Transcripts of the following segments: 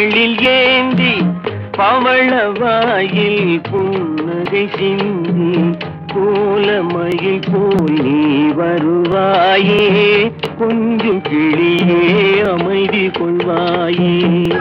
கைகளில் ஏந்தி பவளவாயில் புன்னகை சிந்தி கோலமயில் போல் நீ வருவாயே கொஞ்சம் கிளியே அமைதி கொள்வாயே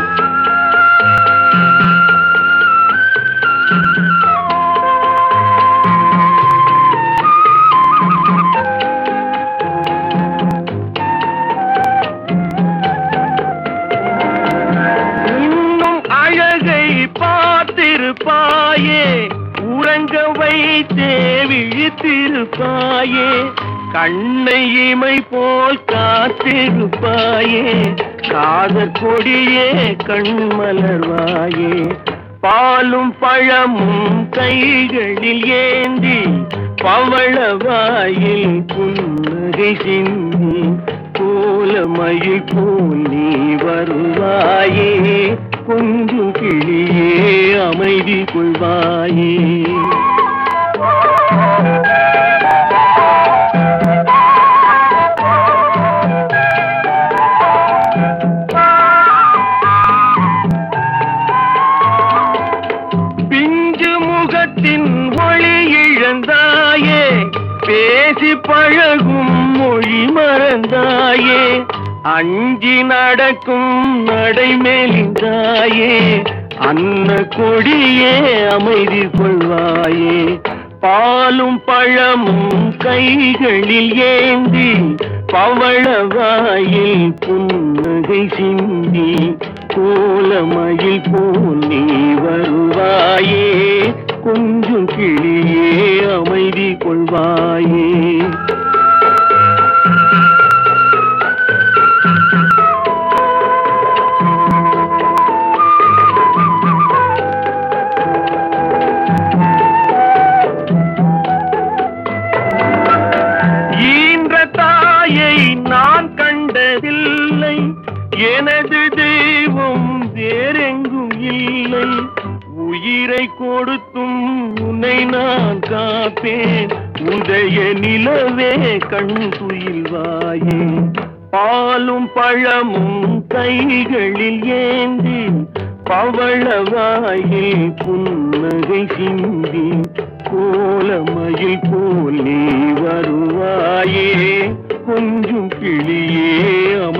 இன்னும் அழகை பார்த்திருப்பாயே உறங்க வைத்தே விழித்திருப்பாயே கண்ணை இமை போல் காத்திருப்பாயே காதற் கொடியே கண்மலர்வாயே பாலும் பழமும் கைகளில் ஏந்தி பவளவாயில் புன்னகை சிந்தி கோலமயில் போல் நீ வருவாயே கொஞ்சம் கிளியே அமைதி கொள்வாயே பிஞ்சு முகத்தின் ஒளி இழந்தாயே பேசி பழகும் மொழி மறந்தாயே அஞ்சி நடக்கும் நடை மெலிந்தாயே அன்ன கொடியே அமைதி கொள்வாயே பாலும் பழமும் கைகளில் ஏந்தி பவளவாயில் புன்னகை சிந்தி கோலமயில் போல் நீ வருவாயே கொஞ்சம் கிளியே அமைதி கொள்வாயே ஈன்ற தாயை நான் கண்டதில்லை எனது தெய்வம் வேறெங்கும் இல்லை உயிரை கொடுத்தும் உன்னை நான் காப்பேன் உதய நிலவே கண் துயில்வாயே பாலும் பழமும் கைகளில் ஏந்தி பவளவாயில் புன்னகை சிந்தி கோலமயில் போல் நீ வருவாயே கொஞ்சம் கிளியே